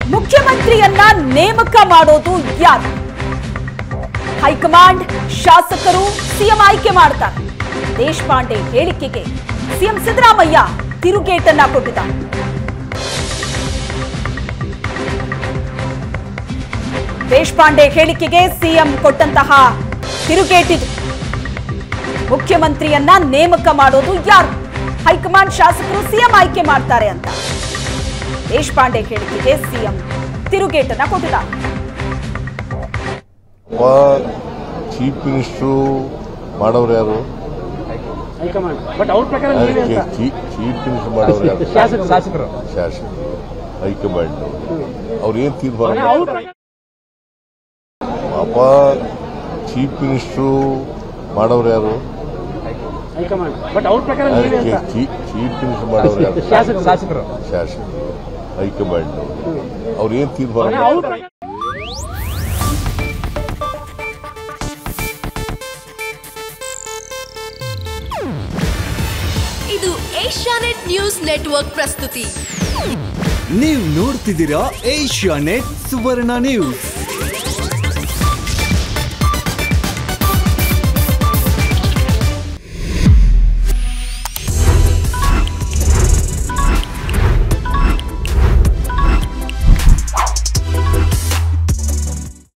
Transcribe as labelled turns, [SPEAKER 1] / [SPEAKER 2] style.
[SPEAKER 1] ಮುಖ್ಯಮಂತ್ರಿಯನ್ನ ನೇಮಕ ಮಾಡೋದು ಯಾರು ಹೈಕಮಾಂಡ್ ಶಾಸಕರು ಸಿಎಂ ಆಯ್ಕೆ ಮಾಡ್ತಾರೆ ದೇಶಪಾಂಡೆ ಹೇಳಿಕೆಗೆ ಸಿಎಂ ಸಿದ್ದರಾಮಯ್ಯ ತಿರುಗೇಟನ್ನ ಕೊಟ್ಟಿದ್ದಾರೆ ದೇಶಪಾಂಡೆ ಹೇಳಿಕೆಗೆ ಸಿಎಂ ಕೊಟ್ಟಂತಹ ತಿರುಗೇಟಿದು ಮುಖ್ಯಮಂತ್ರಿಯನ್ನ ನೇಮಕ ಮಾಡೋದು ಯಾರು ಹೈಕಮಾಂಡ್ ಶಾಸಕರು ಸಿಎಂ ಆಯ್ಕೆ ಮಾಡ್ತಾರೆ ಅಂತ ದೇಶಪಾಂಡೆ ಹೇಳಿಕೆಗೆ ಸಿಎಂ ತಿರುಗೇಟನ್ನ ಕೊಟ್ಟಿದ್ದಾರೆ
[SPEAKER 2] ಚೀಫ್ ಮಿನಿಸ್ಟ್ರು ಮಾಡೋರು ಯಾರು
[SPEAKER 3] ಹೈಕಮಾಂಡ್ ಬಟ್ ಅವ್ರ ಪ್ರಕಾರ ನೀವೇ ಅಂತ
[SPEAKER 2] ಚೀಫ್ ಮಿನಿಸ್ಟರ್ ಮಾಡೋರು ಯಾರು
[SPEAKER 3] ಶಾಸಕ ಶಾಸಕರು
[SPEAKER 2] ಶಾಸಕರು ಹೈಕಮಾಂಡ್ ಅವ್ರು ಏನ್ ತೀರ್ಮಾನ
[SPEAKER 3] ಅವ್ರ ಪ್ರಕಾರ
[SPEAKER 2] ಪಾಪ ಚೀಫ್ ಮಿನಿಸ್ಟ್ರು ಮಾಡೋರು ಯಾರು
[SPEAKER 3] ಹೈಕಮಾಂಡ್ ಬಟ್ ಅವ್ರ ಪ್ರಕಾರ ನೀವೇ ಅಂತ
[SPEAKER 2] ಚೀಫ್ ಮಿನಿಸ್ಟರ್ ಮಾಡೋರು ಯಾರು
[SPEAKER 3] ಶಾಸಕ ಶಾಸಕರು
[SPEAKER 2] ಶಾಸಕರು ಹೈಕಮಾಂಡ್ ಅವ್ರು ಏನ್ ತೀರ್ಮಾನ
[SPEAKER 3] ಅವ್ರ ಪ್ರಕಾರ
[SPEAKER 4] ಇದು ಏಷ್ಯಾನೆಟ್ ನ್ಯೂಸ್ ನೆಟ್ವರ್ಕ್ ಪ್ರಸ್ತುತಿ
[SPEAKER 5] ನೀವು ನೋಡ್ತಿದ್ದೀರಾ ಏಷ್ಯಾ ನೆಟ್ ಸುವರ್ಣ ನ್ಯೂಸ್